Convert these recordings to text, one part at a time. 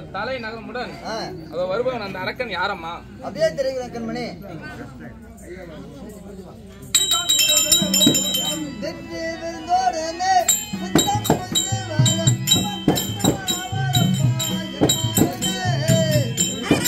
தலை நகமுடன் ஆ, அதோ வருபவன் அந்த அரக்கன் யாரம்மா அப்படியே தெரிகிறேன் கண்மணி வெற்றி விருந்தோடனே புத்தம் புது வாழ அவன் பெற்ற அவரப்பா என்னாலே.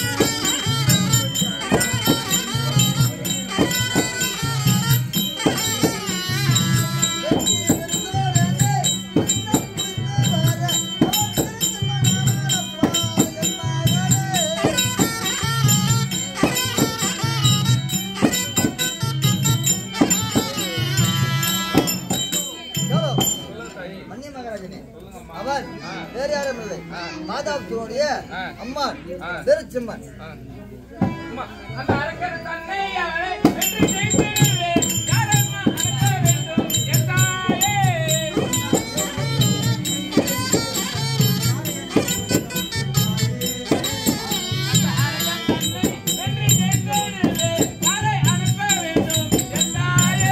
அவர் வேறு யாரும் இல்லை மாதாபுரனுடைய அம்மான் பெருச்சம்மன் ஆ. அம்மா, அந்த அரக்கன் தன்னை அவனை வெற்றி செய்திடுவே. யாரம்மா அடக்க வேண்டும் என் தாயே? அந்த அரக்கன் தன்னை வெற்றி செய்திடுவே. யாரை அனுப்ப வேண்டும் என் தாயே?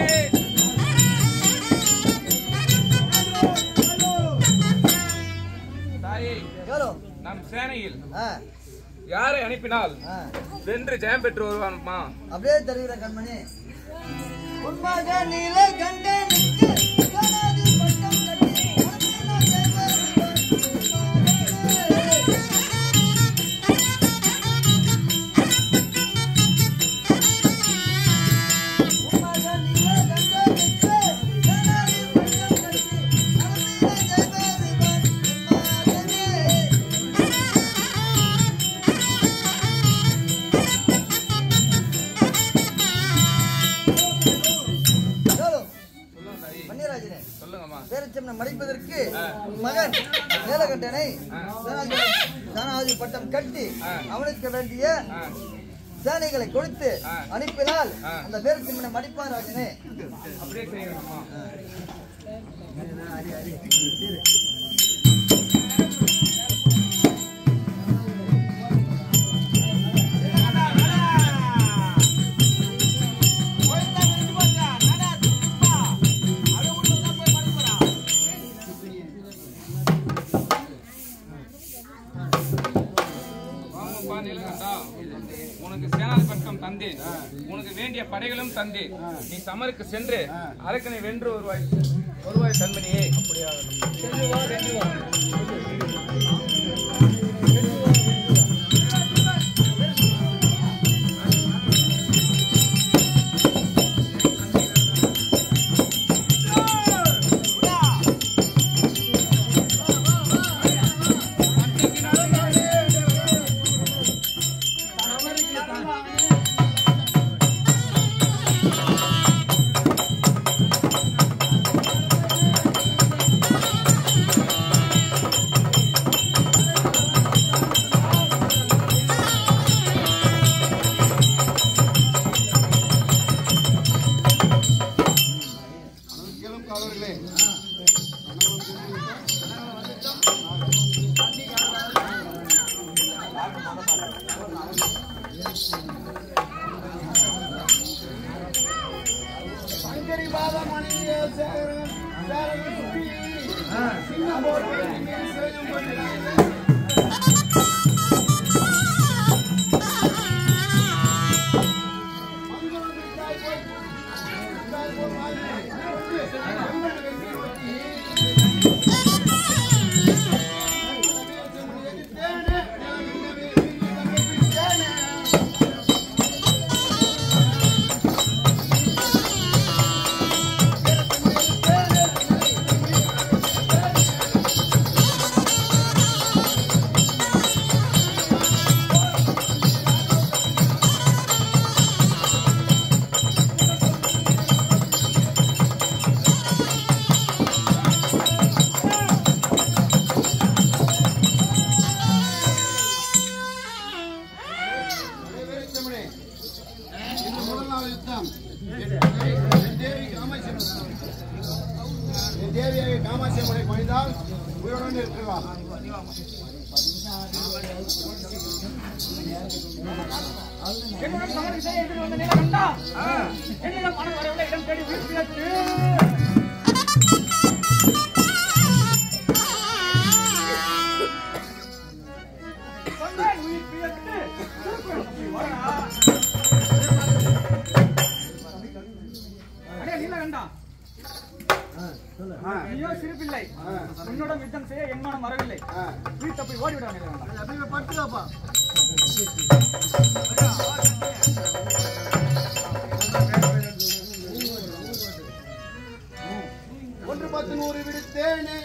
தாயே எவ்வளோ நம் சேனையில் ஆ யாரை அனுப்பினால் ஆ வென்று ஜெயம் பெற்று வருவான்மா அப்படியே தெரிகிற கண்மணி உன்மாக நீல கண்டனுக்கு கனாதி பட்டம் கட்டி உனக்கு தேவருவான். உன்மாக நீல கண்டனுக்கு கனாதி பட்டம் கட்டி உனக்கு தேவருவான். உன்மாகவே எவ்வளோ? மன்னியராஜனே சொல்லுங்கம்மா பேரச்சமனை மடிப்பதற்கு உன் மகன் நீலகண்டனை சேனாதிபதி சேனாதிபதி பட்டம் கட்டி அவனுக்கு வேண்டிய சேனைகளை கொடுத்து அனுப்பினால் அந்த பேரச்சமனை மடிப்பான் ராஜனே அப்படியே செய்யணும்மா வாங்கப்பா நீலகண்டா உனக்கு சேனாதி பட்டம் தந்தேன் உனக்கு வேண்டிய படைகளும் தந்தேன் நீ சமருக்கு சென்று அரக்கனை வென்று வருவாய் வருவாய் தன்மணியே சென்று வா, வென்று வா. தேவியை காமாட்சியம்மனை பணிந்தால் உயிருடன் இருக்கலாம் என்னிடம் சமரசம் செய்ய எதிர் வந்த நீலகண்டா என்னிடம் மனம் வரவில்லை இடம் தேடி வீழ்த்தியது நீலகண்டா நீயோ சிறுபிள்ளை உன்னோட யுத்தம் செய்ய என் மனம் வரவில்லை நீ தப்பி ஓடிவிடா நீலகண்டா படுத்துக்காப்பா ஒன்று பத்து நூறு விடுத்தேனே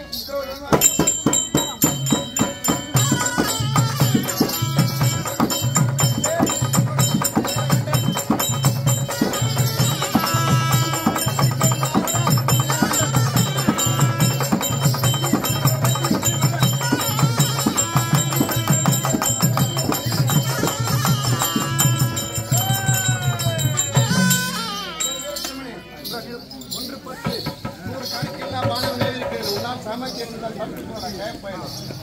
ஒன்று பத்து நூறு கணக்கில்லா மாணவர்கள் இருக்கிறது உன்னால் சமைக்க இருந்தால் படுத்துக்கு வர கேட்பேன்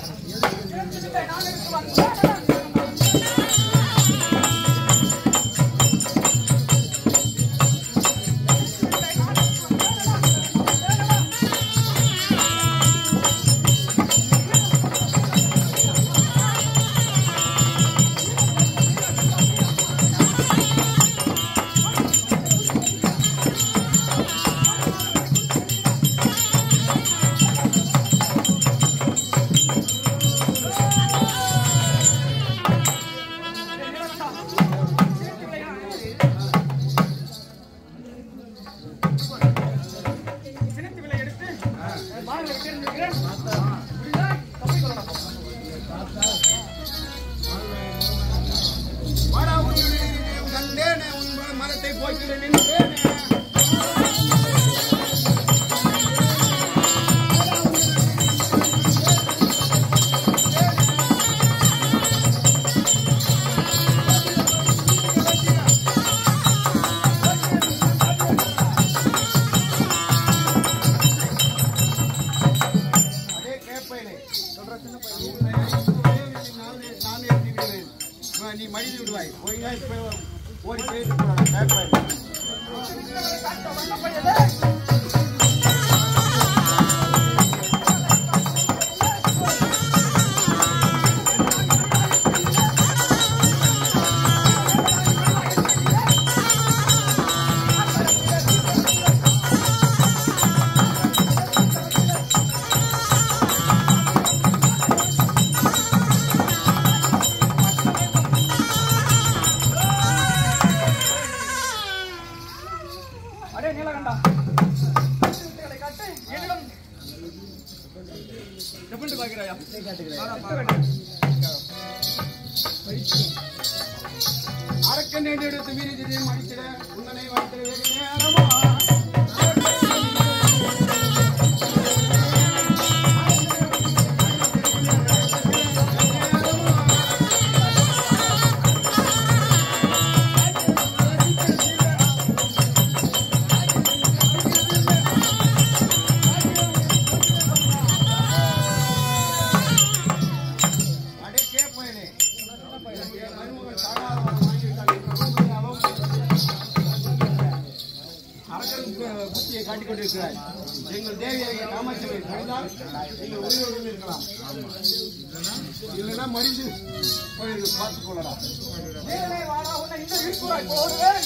சினத்து விலை எடுத்து மாணவர்களை தேர்ந்தெடுக்கிறேன் முடிந்தா தப்பி கொள்ளலாம் வாடா உன்னை கண்டேனே உன் மரத்தை போய்க்கிறேன் நின்றேனே அதே கேட்பேனே சொல்ற சின்ன பையன் நானே நானே எழுதி விடுவேன் இவன் நீ மடிந்து விடுவாய் போய்யா இப்ப ஓடி போய் கேட்பேன் அடே நீலகண்டா சிறுத்தைகளை காட்டு என்னிடம் எப்படி பார்க்கிறாயா அரக்கன் எடுத்து வீரஜிதை மடித்திட உன்னனை வைத்திட வெகு நேரமா அடே கேப்பேனே மருமகள் சாகாதவன் வாங்கிவிட்டான் அரக்கனுக்கு புத்தியை காட்டிக் கொண்டிருக்கிறாய் எங்கள் தேவியை காமாட்சியை கண்டால் எங்கள் உயிரோடு இருக்கலாம் இல்லைன்னா மடிந்து போயிருக்கு பார்த்துக் கொள்ளலாம் நீலனே வாடா உன்னை இந்த வீழ்ப்புறாய் போடுவேன்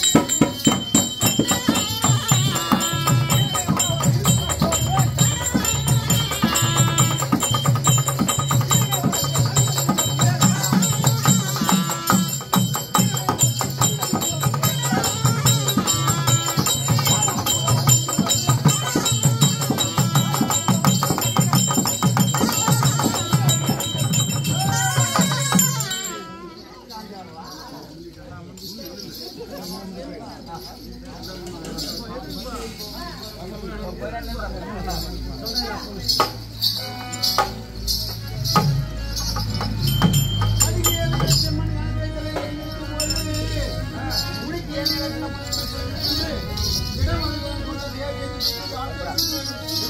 தேவியை